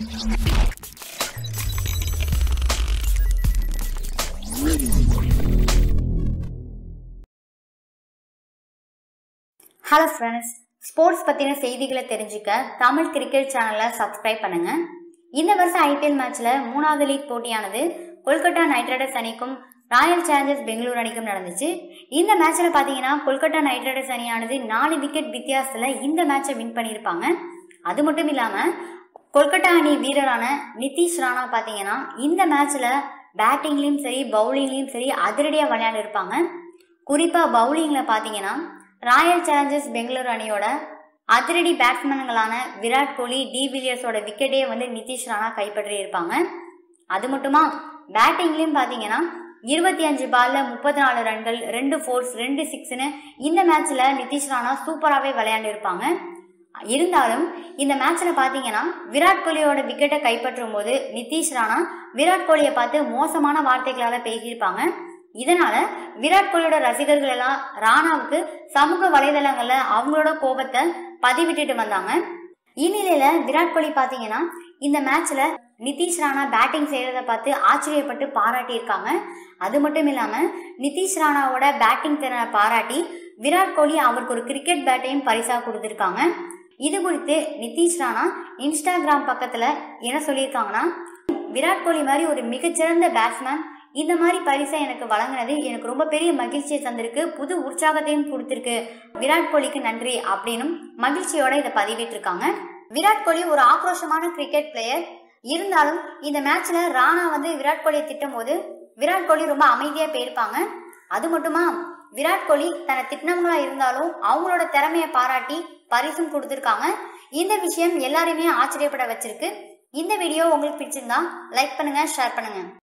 hello friends sports பற்றின செய்திகளை தெரிஞ்சுக்க தமிழ் கிரிக்கெட் சேனலை சப்ஸ்கிரைப் பண்ணுங்க இந்த வருஷம் ஐபிஎல் மேட்ச்ல மூணாவது லீக் போட்டியானது கொல்கத்தா நைட் ரைடர்ஸ் அணிக்கும் ராயல் சேலஞ்சர்ஸ் பெங்களூர் அணிக்கும் நடந்துச்சு இந்த மேட்ச்ல பார்த்தீங்கன்னா கொல்கத்தா நைட் ரைடர்ஸ் அணியானது நாலு விக்கெட் வித்தியாசத்தில் இந்த மேட்சை வின் பண்ணியிருப்பாங்க அது மட்டும் இல்லாமல் கொல்கத்தா அணி வீரரான நிதிஷ் ராணா பார்த்தீங்கன்னா இந்த மேட்ச்ல பேட்டிங்லேயும் சரி பவுலிங்லேயும் சரி அதிரடியாக விளையாண்டுருப்பாங்க குறிப்பாக பவுலிங்கில் பார்த்தீங்கன்னா ராயல் சேலஞ்சர்ஸ் பெங்களூர் அணியோட அதிரடி பேட்ஸ்மேன்களான விராட் கோலி டி வில்லியர்ஸோட விக்கெட்டே வந்து நிதிஷ் ராணா கைப்பற்றி இருப்பாங்க அது மட்டுமா பேட்டிங்லேயும் பார்த்தீங்கன்னா இருபத்தி அஞ்சு பால்ல முப்பத்தி நாலு ரன்கள் ரெண்டு ஃபோர்ஸ் ரெண்டு சிக்ஸ்னு இந்த மேட்ச்ல நிதிஷ் ராணா சூப்பராகவே விளையாண்டு இருப்பாங்க இருந்தாலும் இந்த மேட்ச்ல பாத்தீங்கன்னா விராட் கோலியோட விக்கெட்டை கைப்பற்றும் போது நிதிஷ் ராணா விராட் கோலியை பார்த்து மோசமான வார்த்தைகளால பேசியிருப்பாங்க இதனால விராட் கோலியோட ரசிகர்கள் எல்லாம் ராணாவுக்கு சமூக வலைதளங்கள்ல அவங்களோட கோபத்தை பதிவிட்டுட்டு வந்தாங்க இந்நிலையில விராட் கோலி பாத்தீங்கன்னா இந்த மேட்ச்ல நிதிஷ் ராணா பேட்டிங் செய்யறத பார்த்து ஆச்சரியப்பட்டு பாராட்டியிருக்காங்க அது மட்டும் இல்லாம நிதிஷ் ராணாவோட பேட்டிங் திறனை பாராட்டி விராட் கோலி அவருக்கு ஒரு கிரிக்கெட் பேட்டையும் பரிசா கொடுத்துருக்காங்க இது குறித்து நிதிஷ் ராணா இன்ஸ்டாகிராம் பக்கத்துல என்ன சொல்லியிருக்காங்கன்னா விராட் கோலி மாதிரி ஒரு மிகச்சிறந்த பேட்ஸ்மேன் இந்த மாதிரி பரிசை எனக்கு வழங்கினது எனக்கு ரொம்ப பெரிய மகிழ்ச்சியை தந்திருக்கு புது உற்சாகத்தையும் கொடுத்திருக்கு விராட் கோலிக்கு நன்றி அப்படின்னும் மகிழ்ச்சியோட இதை பதிவிட்டிருக்காங்க விராட் கோலி ஒரு ஆக்ரோஷமான கிரிக்கெட் பிளேயர் இருந்தாலும் இந்த மேட்ச்ல ராணா வந்து விராட் கோலியை திட்டும் போது விராட் கோலி ரொம்ப அமைதியா போயிருப்பாங்க அது மட்டுமா விராட் கோலி தன்னை திட்டினவங்களா இருந்தாலும் அவங்களோட திறமையை பாராட்டி பரிசும் கொடுத்துருக்காங்க இந்த விஷயம் எல்லாரையுமே ஆச்சரியப்பட வச்சிருக்கு இந்த வீடியோ உங்களுக்கு பிடிச்சிருந்தா லைக் பண்ணுங்க ஷேர் பண்ணுங்க